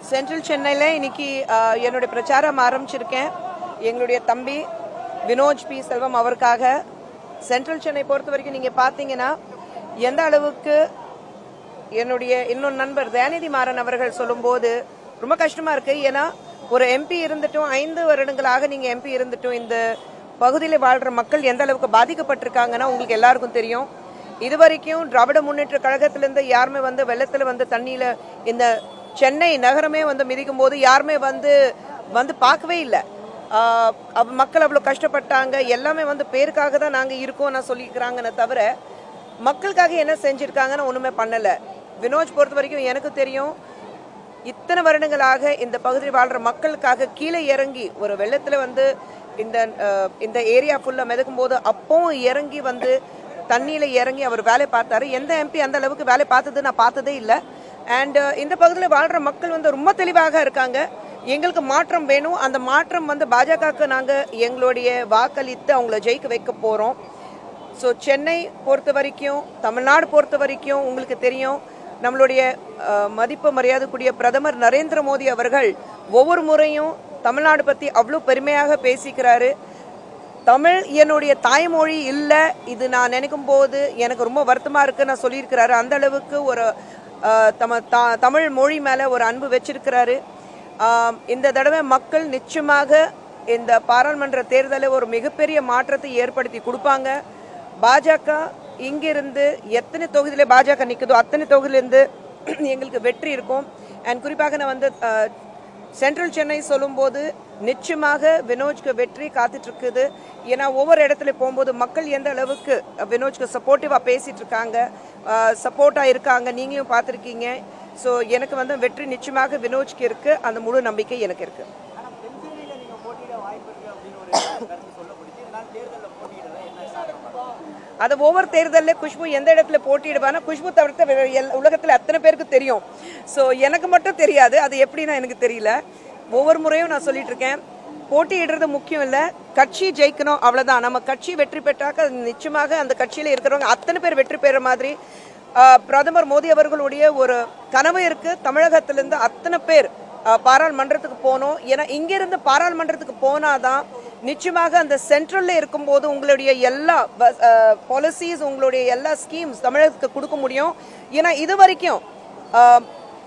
central சென்னையில் இன்னைக்கு ஆஹ், என்னுடைய பிரச்சாரம் ஆரம்பிச்சிருக்கேன் எங்களுடைய தம்பி வினோஜ் பி செல்வம் அவருக்காக சென்ட்ரல் சென்னை பொறுத்த வரைக்கும் நீங்கள் பார்த்தீங்கன்னா எந்த அளவுக்கு என்னுடைய இன்னொரு நண்பர் தயாநிதி மாறன் அவர்கள் சொல்லும்போது ரொம்ப கஷ்டமா இருக்கு ஏன்னா ஒரு எம்பி இருந்துட்டும் ஐந்து வருடங்களாக நீங்க எம்பி இருந்துட்டும் இந்த பகுதியில் வாழ்ற மக்கள் எந்த அளவுக்கு பாதிக்கப்பட்டிருக்காங்கன்னா உங்களுக்கு எல்லாருக்கும் தெரியும் இது வரைக்கும் திராவிட முன்னேற்ற கழகத்திலிருந்து யாருமே வந்து வெள்ளத்துல வந்து தண்ணியில இந்த சென்னை நகரமே வந்து மிதிக்கும் போது யாருமே வந்து வந்து பார்க்கவே இல்லை ஆஹ் அவ்- மக்கள் அவ்வளோ கஷ்டப்பட்டாங்க எல்லாமே வந்து பேருக்காக தான் நாங்கள் இருக்கோம் நான் சொல்லிக்கிறாங்கன்னு தவிர மக்களுக்காக என்ன செஞ்சிருக்காங்கன்னு ஒண்ணுமே பண்ணல வினோஜ் பொறுத்த வரைக்கும் எனக்கு தெரியும் இத்தனை வருடங்களாக இந்த பகுதியில் வாழ்ற மக்களுக்காக கீழே இறங்கி ஒரு வெள்ளத்துல வந்து இந்த அஹ், இந்த ஏரியா ஃபுல்லா மிதக்கும் போது அப்பவும் இறங்கி வந்து தண்ணியில இறங்கி அவர் வேலை பார்த்தாரு எந்த எம்பி அந்த அளவுக்கு வேலை பார்த்தது நான் பார்த்ததே இல்லை அண்ட் இந்த பகுதியில் வாழ்ற மக்கள் வந்து ரொம்ப தெளிவாக இருக்காங்க எங்களுக்கு மாற்றம் வேணும் அந்த மாற்றம் வந்து பாஜகவுக்கு நாங்கள் எங்களுடைய வாக்களித்து அவங்கள ஜெயிக்க வைக்க போகிறோம் ஸோ சென்னை பொறுத்த வரைக்கும் தமிழ்நாடு பொறுத்த வரைக்கும் உங்களுக்கு தெரியும் நம்மளுடைய அஹ், மதிப்பு மரியாதைக்குரிய பிரதமர் நரேந்திர மோடி அவர்கள் ஒவ்வொரு முறையும் தமிழ்நாடு பற்றி அவ்வளோ பெருமையாக பேசிக்கிறாரு தமிழ் என்னுடைய தாய்மொழி இல்லை இது நான் நினைக்கும் போது எனக்கு ரொம்ப வருத்தமாக இருக்கு நான் சொல்லியிருக்கிறாரு அந்த அளவுக்கு ஒரு அஹ், தம தா- தமிழ் மொழி மேலே ஒரு அன்பு வச்சிருக்கிறாரு ஆம், இந்த தடவை மக்கள் நிச்சயமாக இந்த பாராளுமன்ற தேர்தலில் ஒரு மிகப்பெரிய மாற்றத்தை ஏற்படுத்தி கொடுப்பாங்க பாஜக இங்கிருந்து எத்தனை தொகுதியில பாஜக நிக்குதோ அத்தனை தொகுதியிலிருந்து எங்களுக்கு வெற்றி இருக்கும் அண்ட் குறிப்பாக நான் வந்து அஹ், சென்ட்ரல் சென்னை சொல்லும்போது நிச்சயமாக வினோஜ்க்கு வெற்றி காத்துட்டு இருக்குது ஏன்னா ஒவ்வொரு இடத்துல போகும்போது மக்கள் எந்த அளவுக்கு வினோஜ்க்கு சப்போர்ட்டிவா பேசிட்டு இருக்காங்க சப்போர்ட்டா இருக்காங்க நீங்களும் பார்த்துருக்கீங்க ஸோ எனக்கு வந்து வெற்றி நிச்சயமாக வினோஜ்க்கு இருக்கு அந்த முழு நம்பிக்கை எனக்கு இருக்கு ஆனா தென்சென்னையில நீங்க போட்டியிட வாய்ப்பு இருக்கு அப்படின்னு ஒரு கருத்து சொல்லப்படுச்சு இதனால் தேர்தலில் போட்டியிடுறதா என்ன காரணம் அது ஒவ்வொரு தேர்தலில் குஷ்பு எந்த இடத்துல போட்டியிடுவானா குஷ்பு தவிர்த்த வேற எல்- உலகத்துல அத்தனை பேருக்கு தெரியும் ஸோ எனக்கு மட்டும் தெரியாது அது எப்படின்னா எனக்கு தெரியல ஒவ்வொரு முறையும் நான் சொல்லிட்டு இருக்கேன் போட்டியிடுறது முக்கியம் இல்லை கட்சி ஜெயிக்கணும் அவ்வளவுதான் நம்ம கட்சி வெற்றி பெற்றாக்க அது நிச்சயமாக அந்த கட்சியில இருக்கிறவங்க அத்தனை பேர் வெற்றி பெற மாதிரி ஆஹ், பிரதமர் மோடி அவர்களுடைய ஒரு கனவு இருக்கு தமிழகத்திலிருந்து அத்தனை பேர் ஆஹ், பாராளுமன்றத்துக்கு போகணும் ஏன்னா இங்கிருந்து பாராளுமன்றத்துக்கு போனாதான் நிச்சயமாக அந்த சென்ட்ரல்ல இருக்கும்போது உங்களுடைய எல்லா பாலிசிஸ் உங்களுடைய எல்லா ஸ்கீம்ஸ் தமிழகத்துக்கு கொடுக்க முடியும் ஏன்னா இது வரைக்கும் ஆஹ்,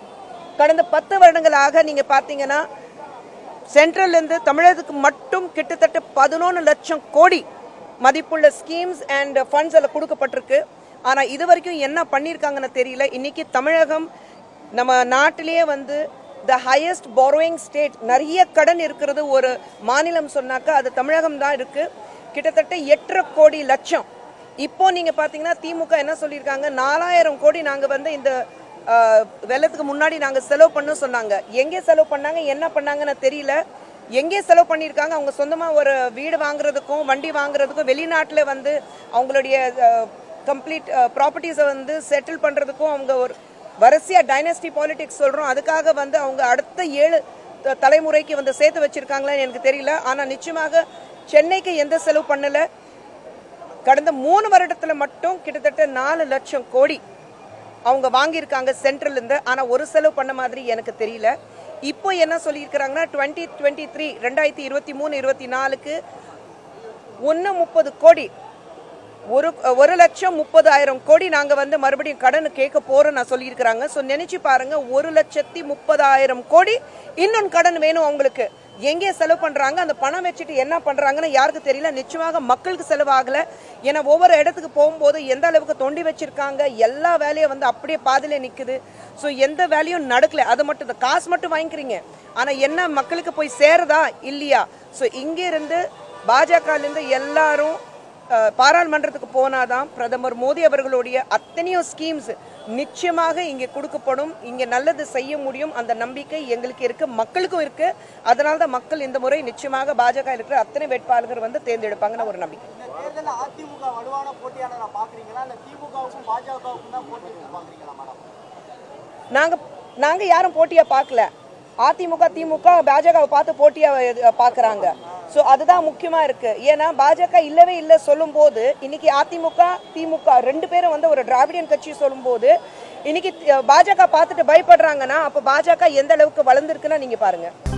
கடந்த பத்து வருடங்களாக நீங்க பாத்தீங்கன்னா சென்ட்ரல்ல இருந்து தமிழகத்துக்கு மட்டும் கிட்டத்தட்ட பதினொன்று லட்சம் கோடி மதிப்புள்ள ஸ்கீம்ஸ் அண்ட் ஃபண்ட்ஸ் அதில் கொடுக்கப்பட்டிருக்கு ஆனா இது வரைக்கும் என்ன பண்ணியிருக்காங்கன்னு தெரியல இன்னைக்கு தமிழகம் நம்ம நாட்டிலேயே வந்து த ஹையஸ்ட் borrowing ஸ்டேட் நிறைய கடன் இருக்கிறது ஒரு மாநிலம் சொன்னாக்கா அது தமிழகம் தான் இருக்கு கிட்டத்தட்ட எட்டரை கோடி லட்சம் இப்போ நீங்க பாத்தீங்கன்னா திமுக என்ன சொல்லியிருக்காங்க நாலாயிரம் கோடி நாங்க வந்து இந்த ஆஹ், வெள்ளத்துக்கு முன்னாடி நாங்க செலவு பண்ண சொன்னாங்க எங்கே செலவு பண்ணாங்க என்ன பண்ணாங்கன்னு தெரியல எங்கே செலவு பண்ணியிருக்காங்க அவங்க சொந்தமா ஒரு வீடு வாங்குறதுக்கும் வண்டி வாங்குறதுக்கும் வெளிநாட்டுல வந்து அவங்களுடைய கம்ப்ளீட் ப்ராப்பர்ட்டிஸை வந்து செட்டில் பண்றதுக்கும் அவங்க ஒரு வரிசையா டைனஸ்டி பாலிடிக்ஸ் சொல்றோம் அதுக்காக வந்து அவங்க அடுத்த ஏழு த- தலைமுறைக்கு வந்து சேர்த்து வச்சிருக்காங்களான்னு எனக்கு தெரியல ஆனா நிச்சயமாக சென்னைக்கு எந்த செலவு பண்ணல கடந்த மூணு வருடத்துல மட்டும் கிட்டத்தட்ட நாலு லட்சம் கோடி அவங்க வாங்கியிருக்காங்க சென்ட்ரல் இருந்து ஆனா ஒரு செலவு பண்ண மாதிரி எனக்கு தெரியல இப்போ என்ன சொல்லியிருக்கிறாங்கன்னா டுவெண்ட்டி டுவெண்ட்டி த்ரீ ரெண்டாயிரத்தி இருபத்தி மூணு இருபத்தி நாலுக்கு ஒன்று முப்பது கோடி ஒரு ஒரு லட்சம் முப்பதாயிரம் கோடி நாங்க வந்து மறுபடியும் கடன் கேட்க போறோம் நான் சொல்லியிருக்கிறாங்க ஸோ நினைச்சு பாருங்க ஒரு லட்சத்தி முப்பதாயிரம் கோடி இன்னொன்று கடன் வேணும் அவங்களுக்கு எங்கே செலவு பண்றாங்க அந்த பணம் வச்சுட்டு என்ன பண்றாங்கன்னு யாருக்கு தெரியல நிச்சயமாக மக்களுக்கு செலவாகல ஏன்னா ஒவ்வொரு இடத்துக்கு போகும்போது எந்த அளவுக்கு தொண்டி வச்சிருக்காங்க எல்லா வேலையும் வந்து அப்படியே பாதியில நிக்குது ஸோ எந்த வேலையும் நடக்கல அது மட்டும் இந்த காசு மட்டும் வாங்கிக்கிறீங்க ஆனா என்ன மக்களுக்கு போய் சேருதா இல்லையா ஸோ இங்க இருந்து பாஜக இருந்து எல்லாரும் அஹ், பாராளுமன்றத்துக்கு போனாதான் பிரதமர் மோடி அவர்களுடைய அத்தனையோ ஸ்கீம்ஸ் நிச்சயமாக இங்கே கொடுக்கப்படும் இங்கே நல்லது செய்ய முடியும் அந்த நம்பிக்கை எங்களுக்கு இருக்கு மக்களுக்கும் இருக்கு அதனால தான் மக்கள் இந்த முறை நிச்சயமாக பாஜக இருக்கிற அத்தனை வேட்பாளர்கள் வந்து தேர்ந்தெடுப்பாங்கன்னு ஒரு நம்பிக்கை இந்த தேர்தலில் அதிமுக வலுவான போட்டியாளரா பாக்குறீங்களா இல்ல திமுகவுக்கும் பாஜகவுக்கும் தான் போட்டி இருக்கு பாக்குறீங்களா மேடம் நாங்க நாங்க யாரும் போட்டியா பார்க்கல அதிமுக திமுக பாஜகவை பார்த்து போட்டியா அஹ், பார்க்கறாங்க ஸோ அதுதான் முக்கியமா இருக்கு ஏன்னா பாஜக இல்லவே இல்லை சொல்லும்போது இன்னைக்கு அதிமுக திமுக ரெண்டு பேரும் வந்து ஒரு திராவிடியன் கட்சி சொல்லும்போது இன்னைக்கு அஹ், பாஜக பார்த்துட்டு பயப்படுறாங்கன்னா அப்போ பாஜக எந்த அளவுக்கு வளர்ந்துருக்குன்னா நீங்க பாருங்க